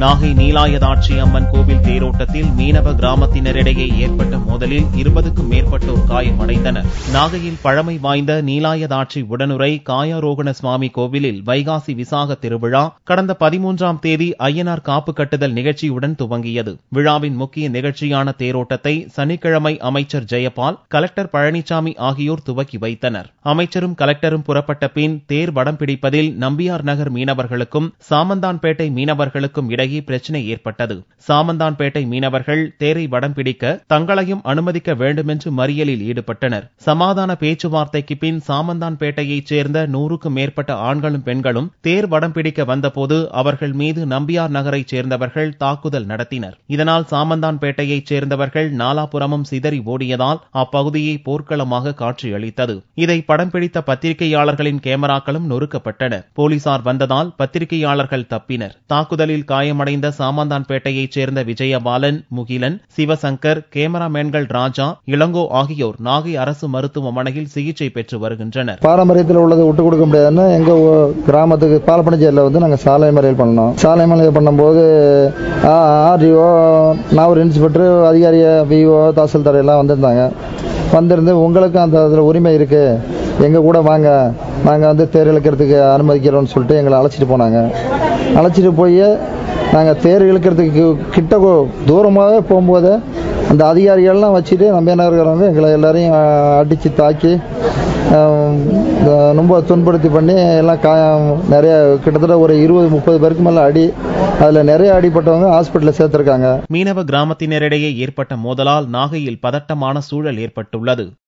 நாகை நீலாயதாட்சி அம்மன் கோவில் தேரோட்டத்தில் மீனவ கிராமத்தினரிடையே ஏற்பட்ட மோதலில் இருபதுக்கும் மேற்பட்டோர் காயமடைந்தனர் நாகையில் பழமை வாய்ந்த நீலாயதாட்சி உடனுரை காயாரோகண சுவாமி கோவிலில் வைகாசி விசாக திருவிழா கடந்த பதிமூன்றாம் தேதி ஐயனார் காப்பு கட்டுதல் நிகழ்ச்சியுடன் துவங்கியது விழாவின் முக்கிய நிகழ்ச்சியான தேரோட்டத்தை சனிக்கிழமை அமைச்சர் ஜெயபால் கலெக்டர் பழனிசாமி ஆகியோர் துவக்கி வைத்தனர் அமைச்சரும் கலெக்டரும் புறப்பட்ட பின் தேர் வடம் பிடிப்பதில் நம்பியார் நகர் மீனவர்களுக்கும் சாமந்தான்பேட்டை மீனவர்களுக்கும் இடையே பிரச்சினை ஏற்பட்டது சாமந்தான்பேட்டை மீனவர்கள் தேரை வடம் பிடிக்க தங்களையும் அனுமதிக்க வேண்டுமென்று மறியலில் ஈடுபட்டனர் சமாதான பேச்சுவார்த்தைக்கு பின் சாமந்தான்பேட்டையைச் சேர்ந்த நூறுக்கும் மேற்பட்ட ஆண்களும் பெண்களும் தேர் வடம் பிடிக்க வந்தபோது அவர்கள் மீது நம்பியார் நகரைச் சேர்ந்தவர்கள் தாக்குதல் நடத்தினர் இதனால் சாமந்தான்பேட்டையைச் சேர்ந்தவர்கள் நாலாபுறமும் சிதறி ஓடியதால் அப்பகுதியை போர்க்களமாக காட்சியளித்தது இதை படம் பிடித்த பத்திரிகையாளர்களின் கேமராக்களும் நொறுக்கப்பட்டன போலீசார் வந்ததால் பத்திரிகையாளர்கள் தப்பினர் தாக்குதலில் காயமடைந்த சாமந்தான்பேட்டையைச் சேர்ந்த விஜயபாலன் முகிலன் சிவசங்கர் கேமராமேன்கள் ராஜா இளங்கோ ஆகியோர் நாகை அரசு மருத்துவமனையில் சிகிச்சை பெற்று வருகின்றனர் பாரம்பரியத்தில் உள்ளதை விட்டு கொடுக்க முடியாதுன்னு எங்க ஊ- கிராமத்துக்கு பாலப்பணிச்சேரியில் வந்து நாங்கள் சாலை மறியல் பண்ணோம் சாலை மறியல் பண்ணும்போது ஆர்டிஓ நான் ஒரு இன்ஸ்பெக்டர் அதிகாரிய விஓ தாசில்தார் எல்லாம் வந்திருந்தாங்க வந்திருந்து உங்களுக்கு அந்த அதில் உரிமை இருக்கு எங்க கூட வாங்க நாங்கள் வந்து தேர் இழுக்கிறதுக்கு அனுமதிக்கிறோம்னு சொல்லிட்டு எங்களை அழைச்சிட்டு போனாங்க அழைச்சிட்டு போய் நாங்கள் தேர் இழுக்கிறதுக்கு கிட்ட கோ- தூரமாகவே போகும்போது அந்த அதிகாரிகள்லாம் வச்சுட்டு நம்பியார் இருக்கிறவங்க எங்களை எல்லாரையும் அடித்து தாக்கி ஆஹ், ரொம்ப துன்புறுத்தி பண்ணி எல்லாம் காயம் நிறைய கிட்டத்தட்ட ஒரு இருபது முப்பது பேருக்கு மேலே அடி அதில் நிறைய அடிப்பட்டவங்க ஹாஸ்பிட்டலில் சேர்த்துருக்காங்க மீனவ கிராமத்தினரிடையே ஏற்பட்ட மோதலால் நாகையில் பதட்டமான சூழல் ஏற்பட்டுள்ளது